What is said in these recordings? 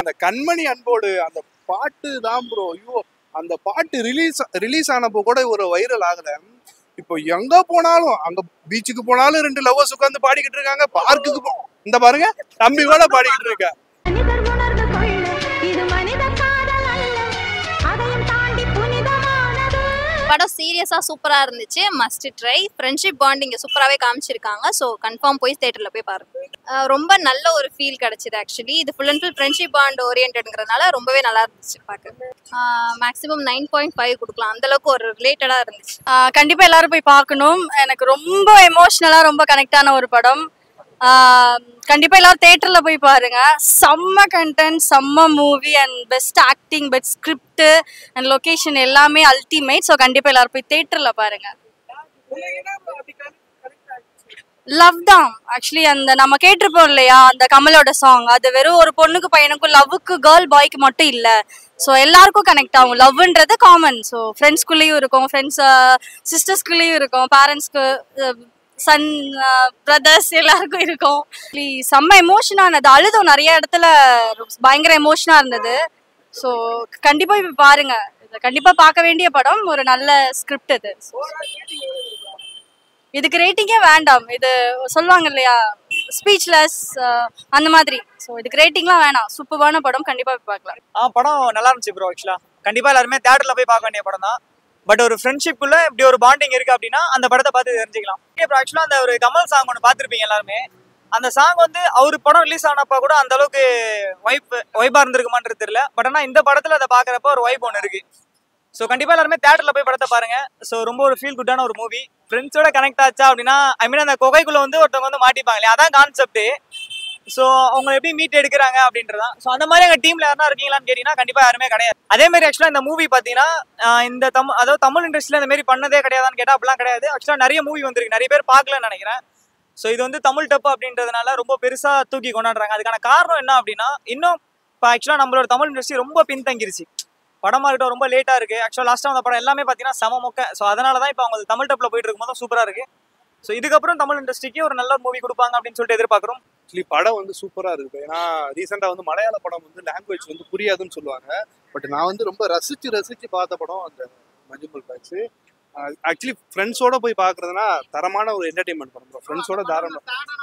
அந்த கண்மணி அன்போடு அந்த பாட்டு தான் ப்ரோ ஐயோ அந்த பாட்டு ரிலீஸ் ரிலீஸ் ஆனப்போ கூட ஒரு வைரல் ஆகல இப்போ எங்க போனாலும் அங்க பீச்சுக்கு போனாலும் ரெண்டு லவ்வர்ஸ் உட்காந்து பாடிக்கிட்டு இருக்காங்க பார்க்குக்கு போ இந்த பாருங்க தம்பி கூட பாடிக்கிட்டு இருக்கா மனிதர் உணர்ந்து கொள்ள இது மனித காதல் அல்ல அதையும் தாண்டி புனிதமானது படம் சீரியஸா சூப்பரா இருந்துச்சு மஸ்ட் ட்ரை ஃப்ரெண்ட்ஷிப் பாண்டிங் சூப்பராகவே காமிச்சிருக்காங்க ஸோ கன்ஃபார்ம் போய் தேட்டர்ல போய் பாருங்க அஹ் ரொம்ப நல்ல ஒரு ஃபீல் கிடைச்சது ஆக்சுவலி இது full and full friendship bond ஓரியன்ட்ங்கிறதுனால ரொம்பவே நல்லா இருந்துச்சு பார்க்க மேக்ஸிமம் நைன் பாயிண்ட் ஃபைவ் கொடுக்கலாம் அந்த அளவுக்கு ஒரு ரிலேட்டடா இருந்துச்சு ஆஹ் கண்டிப்பா எல்லாரும் போய் பார்க்கணும் எனக்கு ரொம்ப எமோஷ்னலா ரொம்ப கனெக்ட் ஆன ஒரு படம் ஆஹ் கண்டிப்பா எல்லாரும் தேட்டர்ல போய் பாருங்க செம்ம கண்டென்ட் செம்ம movie and best acting best script and location எல்லாமே அல்டிமேட் ஸோ கண்டிப்பா எல்லாரும் போய் தேட்டர்ல பாருங்க லவ் தான் ஆக்சுவலி அந்த நம்ம கேட்டிருப்போம் இல்லையா அந்த கமலோட சாங் அது வெறும் ஒரு பொண்ணுக்கு பையனுக்கும் லவ்வுக்கு கேர்ள் பாய்க்கு மட்டும் இல்லை ஸோ எல்லாருக்கும் கனெக்ட் ஆகும் லவ்ன்றது காமன் ஸோ ஃப்ரெண்ட்ஸ்குள்ளேயும் இருக்கும் ஃப்ரெண்ட்ஸ் சிஸ்டர்ஸ்குள்ளேயும் இருக்கும் பேரண்ட்ஸ்க்கு சன் பிரதர்ஸ் எல்லாருக்கும் இருக்கும் Actually, செம்ம எமோஷனானது அழுதும் நிறைய இடத்துல பயங்கர எமோஷனாக இருந்தது ஸோ கண்டிப்பாக இப்போ பாருங்க இது கண்டிப்பாக பார்க்க வேண்டிய படம் ஒரு நல்ல ஸ்கிரிப்ட் இது இதுக்கு ரேட்டிங்கே வேண்டாம் இது சொல்லுவாங்க இல்லையா ஸ்பீச்லெஸ் அந்த மாதிரி ஸோ இதுக்கு ரேட்டிங்லாம் வேணாம் சூப்பரான படம் கண்டிப்பாக போய் பார்க்கலாம் ஆ படம் நல்லா இருந்துச்சு ப்ரோ ஆக்சுவலா கண்டிப்பா எல்லாருமே தேட்டர்ல போய் பார்க்க வேண்டிய படம் தான் பட் ஒரு ஃப்ரெண்ட்ஷிப்புள்ள இப்படி ஒரு பாண்டிங் இருக்கு அப்படின்னா அந்த படத்தை பார்த்து தெரிஞ்சுக்கலாம் ஓகே ப்ரோ ஆக்சுவலா அந்த ஒரு கமல் சாங் ஒன்று பார்த்துருப்பீங்க எல்லாருமே அந்த சாங் வந்து அவர் படம் ரிலீஸ் ஆனப்ப கூட அந்த அளவுக்கு வைப் வைப்பா இருந்திருக்குமான்றது தெரியல பட் ஆனால் இந்த படத்துல அதை பார்க்குறப்ப ஒரு வைப் ஒன்று இருக்கு ஸோ கண்டிப்பா எல்லாருமே தேட்டர்ல போய் படத்தை பாருங்க ஸோ ரொம்ப ஒரு ஃபீல் குட்டான ஒரு மூவி ஃப்ரெண்ட்ஸோட கனெக்ட் ஆச்சா அப்படின்னா ஐ மீன் அந்த குகைக்குள்ள வந்து ஒருத்தவங்க வந்து மாட்டிப்பாங்க இல்லையா அதான் கான்செப்ட் ஸோ அவங்க எப்படி மீட் எடுக்கிறாங்க அப்படின்றதான் ஸோ அந்த மாதிரி எங்கள் டீம்ல யாரா இருக்கீங்களான்னு கேட்டீங்கன்னா கண்டிப்பா யாருமே கிடையாது அதே மாதிரி ஆக்சுவலாக இந்த மூவி பார்த்தீங்கன்னா ஆஹ் இந்த தமிழ் அதாவது தமிழ் இண்டஸ்ட்ரியில் இந்த மாதிரி பண்ணதே கிடையாதான்னு கேட்டால் அப்படிலாம் கிடையாது ஆக்சுவலாக நிறைய மூவி வந்திருக்கு நிறைய பேர் பார்க்கலன்னு நினைக்கிறேன் ஸோ இது வந்து தமிழ் டப்பு அப்படின்றதுனால ரொம்ப பெருசா தூக்கி கொண்டாடுறாங்க அதுக்கான காரணம் என்ன அப்படின்னா இன்னும் இப்போ ஆக்சுவலாக நம்மளோட தமிழ் இண்டஸ்ட்ரி ரொம்ப பின்தங்கிருச்சு படமா இருக்கட்டும் ரொம்ப லேட்டா இருக்கு ஆக்சுவலாக லாஸ்ட்டாக அந்த படம் எல்லாமே பார்த்தீங்கன்னா செம மொக்க ஸோ அதனால தான் இப்போ அவங்க தமிழ் டப்பில் போயிட்டு இருக்கும்போது சூப்பராக இருக்கு ஸோ இதுக்கப்புறம் தமிழ் இண்டஸ்ட்ரிக்கு ஒரு நல்ல மூவி கொடுப்பாங்க அப்படின்னு சொல்லிட்டு எதிர்பார்க்குறோம் ஆக்சுவலி படம் வந்து சூப்பரா இருக்கு ஏன்னா ரீசெண்டா வந்து மலையாள படம் வந்து லாங்குவேஜ் வந்து புரியாதுன்னு சொல்லுவாங்க பட் நான் வந்து ரொம்ப ரசிச்சு ரசிச்சு பார்த்த படம் அந்த மஞ்சுமல் பேக்ஸ் ஆக்சுவலி ஃப்ரெண்ட்ஸோட போய் பார்க்கறதுனா தரமான ஒரு என்டர்டைன்மெண்ட் படம் ப்ரோ ஃப்ரெண்ட்ஸோட தாராளம்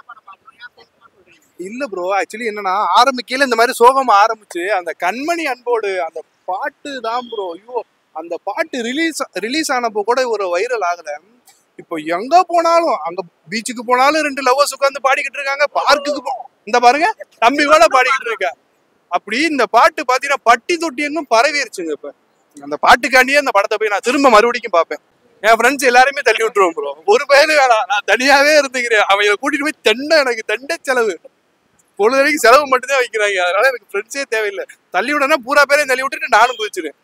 இல்ல ப்ரோ ஆக்சுவலி என்னன்னா ஆரம்பிக்கையில இந்த மாதிரி சோகமா ஆரம்பிச்சு அந்த கண்மணி அன்போடு அந்த பாட்டு தான் ப்ரோ ஐயோ அந்த பாட்டு ரிலீஸ் ரிலீஸ் ஆனப்போ கூட ஒரு வைரல் ஆகல இப்போ எங்க போனாலும் அங்க பீச்சுக்கு போனாலும் ரெண்டு லவ்வர்ஸ் உட்காந்து பாடிக்கிட்டு இருக்காங்க பார்க்குக்கு போ இந்த பாருங்க தம்பி கூட பாடிக்கிட்டு இருக்க அப்படி இந்த பாட்டு பாத்தீங்கன்னா பட்டி தொட்டி எங்கும் பரவிருச்சுங்க இப்ப அந்த பாட்டுக்காண்டியே அந்த படத்தை போய் நான் திரும்ப மறுபடியும் பார்ப்பேன் என் ஃப்ரெண்ட்ஸ் எல்லாருமே தள்ளி விட்டுருவோம் ப்ரோ ஒரு பையனு வேணாம் நான் தனியாவே இருந்துக்கிறேன் அவங்களை கூட்டிட்டு போய் தெண்டை எனக்கு தெண்டை செலவு பொழுது வரைக்கும் செலவு மட்டும்தான் வைக்கிறாங்க அதனால எனக்கு ஃப்ரெண்ட்ஸே தேவையில்லை தள்ளி விடனா பூரா பேரையும் தள்ளி விட்டுட்டு நானும் குதிச்சிருவேன்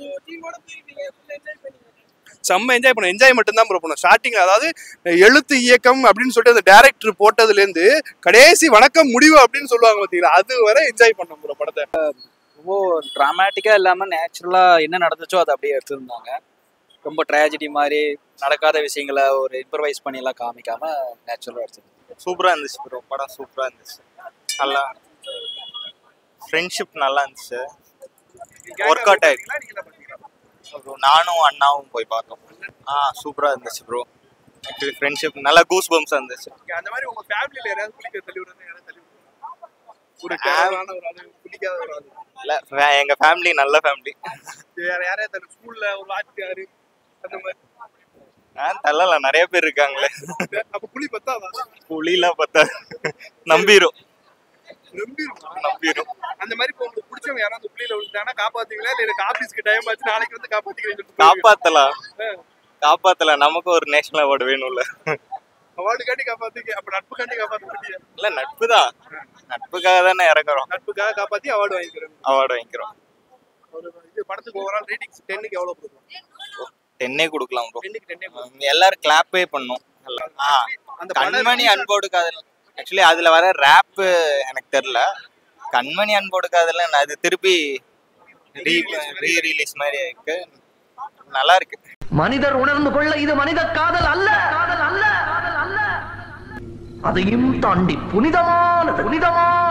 செம்ம என்ஜாய் பண்ண என்ஜாய் மட்டும்தான் ப்ரோ பண்ணோம் ஸ்டார்டிங் அதாவது எழுத்து இயக்கம் அப்படின்னு சொல்லிட்டு அந்த டேரக்டர் போட்டதுலேருந்து கடைசி வணக்கம் முடிவு அப்படின்னு சொல்லுவாங்க பார்த்தீங்களா அது வரை என்ஜாய் பண்ணோம் ப்ரோ படத்தை ரொம்ப ட்ராமேட்டிக்காக இல்லாமல் நேச்சுரலாக என்ன நடந்துச்சோ அதை அப்படியே எடுத்திருந்தாங்க ரொம்ப ட்ராஜடி மாதிரி நடக்காத விஷயங்களை ஒரு இம்ப்ரவைஸ் பண்ணி எல்லாம் காமிக்காம நேச்சுரலாக எடுத்திருந்தாங்க சூப்பராக இருந்துச்சு ப்ரோ படம் சூப்பராக இருந்துச்சு நல்லா ஃப்ரெண்ட்ஷிப் நல்லா இருந்துச்சு ஒர்க் அவுட் ஆயிருக்கு ப்ரோ நானும் அண்ணாவும் போய் பார்த்தோம் ஆ சூப்பராக இருந்துச்சு ப்ரோ ஆக்சுவலி ஃப்ரெண்ட்ஷிப் நல்லா கூஸ் பம்ப்ஸ் இருந்துச்சு அந்த மாதிரி உங்க ஃபேமிலியில யாராவது குளிக்க தள்ளி விடுறது யாராவது தள்ளி விடுறாங்க ஒரு கேவலான ஒரு ஆளு பிடிக்காத ஒரு ஆளு இல்லை எங்கள் ஃபேமிலி நல்ல ஃபேமிலி வேற யாரையாவது தள்ளி ஸ்கூல்ல ஒரு வாத்தியாரு அந்த மாதிரி ஆ தள்ளல நிறைய பேர் இருக்காங்களே அப்ப புளி பத்தாதா புலிலாம் பார்த்தா நம்பிரும் நம்பிருமா நம்பிரும் அந்த மாதிரி இப்போ உங்களுக்கு பிடிச்சவங்க யாராவது புளியில விழுந்தாங்கன்னா காப்பாத்தீங்களா இல்ல எனக்கு ஆபீஸ்க்கு டைம் ஆச்சு நாளைக்கு வந்து காப்பாத்திக்கிறேன் காப்பாத்தலாம் காப்பாத்தலாம் நமக்கு ஒரு நேஷனல் அவார்டு வேணும்ல அவார்டுக்காண்டி காப்பாத்திக்க அப்ப நட்புக்காண்டி காப்பாத்த மாட்டியா இல்ல நட்பு தான் நட்புக்காக தானே இறக்குறோம் நட்புக்காக காப்பாத்தி அவார்டு வாங்கிக்கிறேன் அவார்டு வாங்கிக்கிறோம் ஒரு இது படத்துக்கு ஓவரால் ரேட்டிங்ஸ் டென்னுக்கு எவ்வளவு கொடுக்கலாம் டென்னே கொடுக்கலாம் ப்ரோ டென்னுக்கு டென்னே எல்லாரும் கிளாப்பே பண்ணும் ஆ அந்த படம் கண்மணி அன்போடு காதல் ஆக்சுவலி அதுல வர ரேப் எனக்கு தெரியல கண்மணி அன்போடு காதல் அது திருப்பி ரீ ரிலீஸ் மாதிரி இருக்கு நல்லா இருக்கு மனிதர் உணர்ந்து கொள்ள இது மனித காதல் அல்ல காதல் அல்ல காதல் அல்ல அதையும் தாண்டி புனிதமானது புனிதமான